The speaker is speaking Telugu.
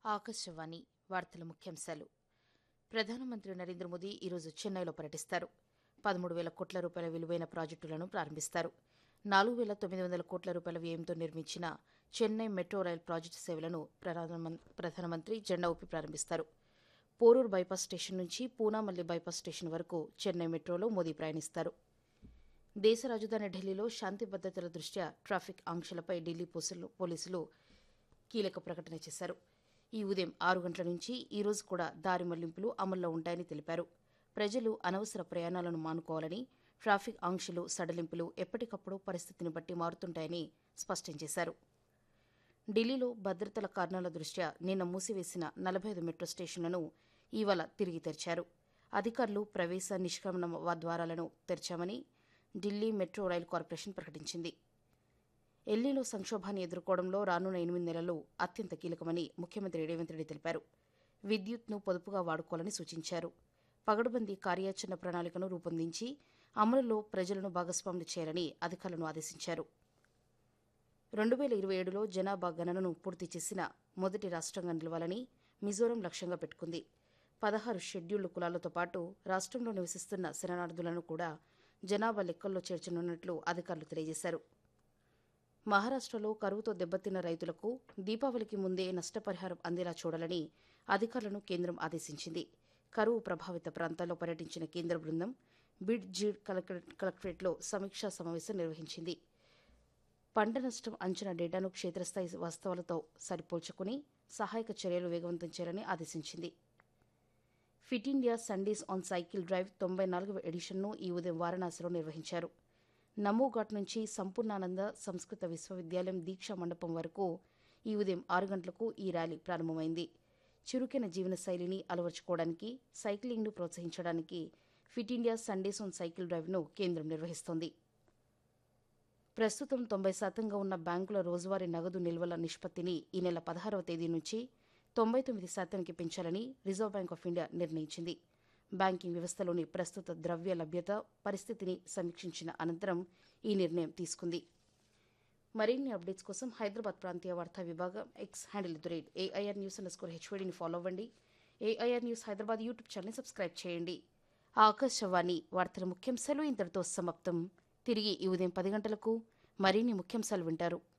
ఆకాశవాణి వార్తల ముఖ్యాంశాలు ప్రధానమంత్రి నరేంద్ర మోదీ ఈరోజు చెన్నైలో పర్యటిస్తారు పదమూడు వేల కోట్ల రూపాయల విలువైన ప్రాజెక్టులను ప్రారంభిస్తారు నాలుగు వేల తొమ్మిది వందల కోట్ల రూపాయల వ్యయంతో నిర్మించిన చెన్నై మెట్రో రైల్ ప్రాజెక్టు సేవలను ప్రధానమం- ప్రధానమంత్రి జెండా ఊపి ప్రారంభిస్తారు పోరూరు బైపాస్ స్టేషన్ నుంచి పూనామల్లి బైపాస్ స్టేషన్ వరకు చెన్నై మెట్రోలో మోదీ ప్రయాణిస్తారు దేశ రాజధాని ఢిల్లీలో శాంతి భద్రతల దృష్ట్యా ట్రాఫిక్ ఆంక్షలపై ఢిల్లీ పోలీసులు పోలీసులు కీలక ప్రకటన చేశారు ఈ ఉదయం ఆరు గంటల నుంచి ఈ రోజు కూడా దారి మళ్లింపులు అమల్లో ఉంటాయని తెలిపారు ప్రజలు అనవసర ప్రయాణాలను మానుకోవాలని ట్రాఫిక్ ఆంక్షలు సడలింపులు ఎప్పటికప్పుడు పరిస్థితిని బట్టి మారుతుంటాయని స్పష్టం చేశారు ఢిల్లీలో భద్రతల కారణాల దృష్ట్యా నిన్న మూసివేసిన నలభై ఐదు మెట్రో స్టేషన్లను ఇవాళ తిరిగి తెరిచారు అధికారులు ప్రవేశ నిష్క్రమణ వ- ద్వారాలను తెరిచామని ఢిల్లీ మెట్రో రైలు కార్పొరేషన్ ప్రకటించింది ఎల్లీలో సంక్షోభాన్ని ఎదుర్కోవడంలో రానున్న ఎనిమిది నెలలు అత్యంత కీలకమని ముఖ్యమంత్రి రేవంత్ రెడ్డి తెలిపారు విద్యుత్ను పొదుపుగా వాడుకోవాలని సూచించారు పగడుబందీ కార్యాచరణ ప్రణాళికను రూపొందించి అమలులో ప్రజలను భాగస్వాములు చేయాలని అధికారులను ఆదేశించారు రెండు వేల ఇరవై ఏడులో జనాభా గణనను పూర్తి చేసిన మొదటి రాష్ట్రంగా నిలవాలని మిజోరం లక్ష్యంగా పెట్టుకుంది పదహారు షెడ్యూల్డ్ కులాలతో పాటు రాష్ట్రంలో నివసిస్తున్న శరణార్థులను కూడా జనాభా లెక్కల్లో చేర్చనున్నట్లు అధికారులు తెలియజేశారు మహారాష్ట్రలో కరువుతో దెబ్బతిన్న రైతులకు దీపావళికి ముందే నష్టపరిహారం అందేలా చూడాలని అధికారులను కేంద్రం ఆదేశించింది కరువు ప్రభావిత ప్రాంతాల్లో పర్యటించిన కేంద్ర బృందం బిడ్ జీడ్ కలెక్టరేట్ కలెక్టరేట్లో సమీక్షా సమావేశం నిర్వహించింది పంట నష్టం అంచనా డేటాను క్షేత్రస్థాయి వాస్తవాలతో సరిపోల్చుకుని సహాయక చర్యలు వేగవంతం చేయాలని ఆదేశించింది fit India Sundays on cycle drive తొంభై నాలుగవ ఎడిషన్ను ఈ ఉదయం వారణాసిలో నిర్వహించారు నమో ఘాట్ నుంచి సంపూర్ణానంద సంస్కృత విశ్వవిద్యాలయం దీక్షా మండపం వరకు ఈ ఉదయం ఆరు గంటలకు ఈ ర్యాలీ ప్రారంభమైంది చురుకైన జీవనశైలిని అలవర్చుకోవడానికి సైక్లింగ్ను ప్రోత్సహించడానికి fit India Sundays on cycle డ్రైవ్ను కేంద్రం నిర్వహిస్తోంది ప్రస్తుతం తొంభై శాతంగా ఉన్న బ్యాంకుల రోజువారీ నగదు నిల్వల నిష్పత్తిని ఈ నెల పదహారవ తేదీ నుంచి తొంభై తొమ్మిది శాతానికి పెంచాలని రిజర్వ్ బ్యాంక్ ఆఫ్ ఇండియా నిర్ణయించింది బ్యాంకింగ్ వ్యవస్థలోని ప్రస్తుత ద్రవ్య లభ్యత పరిస్థితిని సమీక్షించిన అనంతరం ఈ నిర్ణయం తీసుకుంది మరిన్ని అప్డేట్స్ కోసం హైదరాబాద్ ప్రాంతీయ వార్తా విభాగం X handle the rate AIR news under score హెచ్వైడీని ఫాలో అవ్వండి ఏఐఆర్ న్యూస్ హైదరాబాద్ యూట్యూబ్ ఛానల్ని సబ్స్క్రైబ్ చేయండి ఆకాశవాణి వార్తల ముఖ్యాంశాలు ఇంతటితో సమాప్తం తిరిగి ఈ ఉదయం పది గంటలకు మరిన్ని ముఖ్యాంశాలు వింటారు